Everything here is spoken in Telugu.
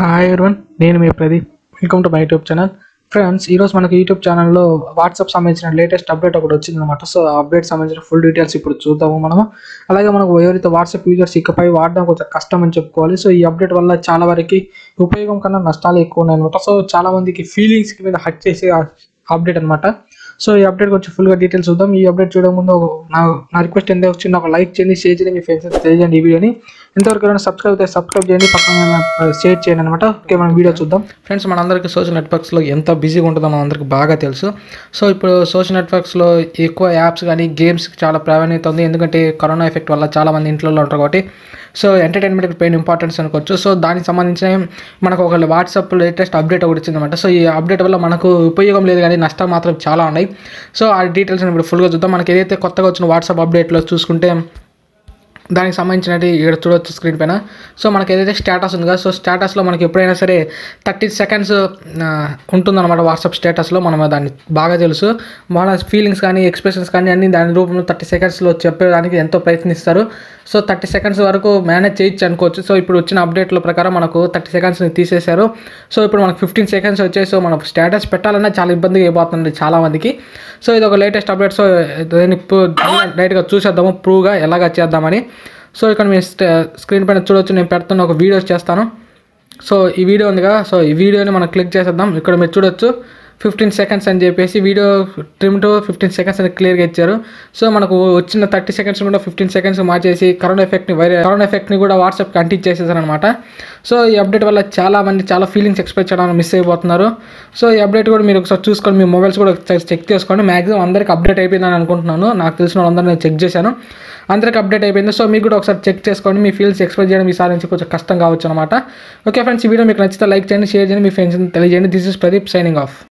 హాయ్ ఎవరివన్ నేను మీ Pradeep welcome to my YouTube channel friends ఈరోజు మనకి యూట్యూబ్ ఛానల్లో వాట్సాప్ సంబంధించిన లేటెస్ట్ అప్డేట్ ఒకటి వచ్చింది అనమాట సో ఆ అప్డేట్ సంబంధించిన ఫుల్ డీటెయిల్స్ ఇప్పుడు చూద్దాము మనము అలాగే మనకు ఎవరైతే వాట్సాప్ యూజర్స్ ఇకపై వాడడం కొంచెం కష్టం అని చెప్పుకోవాలి సో ఈ అప్డేట్ వల్ల చాలా వరకు ఉపయోగం కన్నా నష్టాలు ఎక్కువ ఉన్నాయి అనమాట సో చాలా మందికి ఫీలింగ్స్ మీద హక్ చేసే అప్డేట్ అనమాట సో ఈ అప్డేట్ గురించి ఫుల్గా డీటెయిల్స్ చూద్దాం ఈ అప్డేట్ చూడడం ముందు నా నా రిక్వెస్ట్ ఎంత వచ్చింది ఒక లైక్ చేయండి షేర్ చేయండి మీ ఫ్రెండ్స్ తెలియజేయండి ఈ వీడియోని ఎంతవరకు ఎవరైనా సబ్స్క్రైబ్ అయితే సబ్స్క్రైబ్ చేయండి పక్కన షేర్ చేయండి అనమాట ఓకే మనం వీడియో చూద్దాం ఫ్రెండ్స్ మనందరికీ సోషల్ నెట్వర్క్స్లో ఎంత బిజీగా ఉంటుందో మనందరికీ బాగా తెలుసు సో ఇప్పుడు సోషల్ నెట్వర్క్స్లో ఎక్కువ యాప్స్ కానీ గేమ్స్కి చాలా ప్రాధాన్యత ఉంది ఎందుకంటే కరోనా ఎఫెక్ట్ వల్ల చాలా మంది ఇంట్లో ఉంటారు కాబట్టి సో ఎంటర్టైన్మెంట్కి పెయిన్ ఇంపార్టెన్స్ అనుకోవచ్చు సో దానికి సంబంధించిన మనకు ఒక వాట్సాప్ లేటెస్ట్ అప్డేట్ ఒకటి వచ్చిందన్నమాట సో ఈ అప్డేట్ వల్ల మనకు ఉపయోగం లేదు కానీ నష్టాలు మాత్రం చాలా ఉన్నాయి సో ఆ డీటెయిల్స్ ఇప్పుడు ఫుల్గా చూద్దాం మనకి ఏదైతే కొత్తగా వచ్చిన వాట్సాప్ అప్డేట్లో చూసుకుంటే దానికి సంబంధించినవి ఇక్కడ చూడవచ్చు స్క్రీన్ పైన సో మనకి ఏదైతే స్టేటస్ ఉంది కదా సో స్టేటస్లో మనకి ఎప్పుడైనా సరే థర్టీ సెకండ్స్ ఉంటుందన్నమాట వాట్సాప్ స్టేటస్లో మనం దాన్ని బాగా తెలుసు మన ఫీలింగ్స్ కానీ ఎక్స్ప్రెషన్స్ కానీ అన్ని దాని రూపంలో థర్టీ సెకండ్స్లో చెప్పడానికి ఎంతో ప్రయత్నిస్తారు సో థర్టీ సెకండ్స్ వరకు మేనేజ్ చేయొచ్చు అనుకోవచ్చు సో ఇప్పుడు వచ్చిన అప్డేట్ల ప్రకారం మనకు థర్టీ సెకండ్స్ని తీసేశారు సో ఇప్పుడు మనకు ఫిఫ్టీన్ సెకండ్స్ వచ్చాయి సో మనం స్టేటస్ పెట్టాలన్నా చాలా ఇబ్బందిగా అయిపోతుంది చాలా మందికి సో ఇది ఒక లేటెస్ట్ అప్డేట్ సో దీన్ని డైరెక్ట్గా చూసేద్దాము ప్రూవ్గా ఎలాగ చేద్దామని సో ఇక్కడ మీ స్క్రీన్ పైన చూడొచ్చు నేను పెడుతున్న ఒక వీడియోస్ చేస్తాను సో ఈ వీడియో ఉంది కదా సో ఈ వీడియోని మనం క్లిక్ చేసేద్దాం ఇక్కడ మీరు చూడొచ్చు ఫిఫ్టీన్ సెకండ్స్ అని చెప్పేసి video trim to fifteen seconds అని క్లియర్గా ఇచ్చారు సో మనకు వచ్చిన థర్టీ సెకండ్స్ కూడా ఫిఫ్టీన్ సెకండ్స్ మార్చేసి కరోనా ఎఫెక్ట్ని వైరల్ కరోనా ఎఫెక్ట్ని కూడా వాట్సాప్కి అంటించేసేసారు అనమాట సో ఈ అప్డేట్ వల్ల చాలా మంది చాలా ఫీలింగ్స్ ఎక్స్ప్రెస్ చేయడానికి మిస్ అయిపోతున్నారు సో ఈ అప్డేట్ కూడా మీరు ఒకసారి చూసుకొని మీ మొబైల్స్ కూడా ఒకసారి చెక్ చేసుకోండి మాక్సిమం అందరికి అప్డేట్ అయిపోయిందని అనుకుంటున్నాను నాకు తెలిసిన వాళ్ళందరూ నేను చెక్ చేశాను అందరికి అప్డేట్ అయిపోయింది సో మీకు కూడా ఒకసారి చెక్ చేసుకోండి మీ ఫీల్స్ ఎక్స్ప్రెస్ చేయడం ఈ సారి నుంచి కొంచెం కష్టం కావచ్చు అనమాట ఓకే ఫ్రెండ్స్ ఈ వీడియో మీకు నచ్చితే లైక్ చేయండి షేర్ చేయండి మీ ఫ్రెండ్స్ తెలియజేయండి this is Pradeep signing of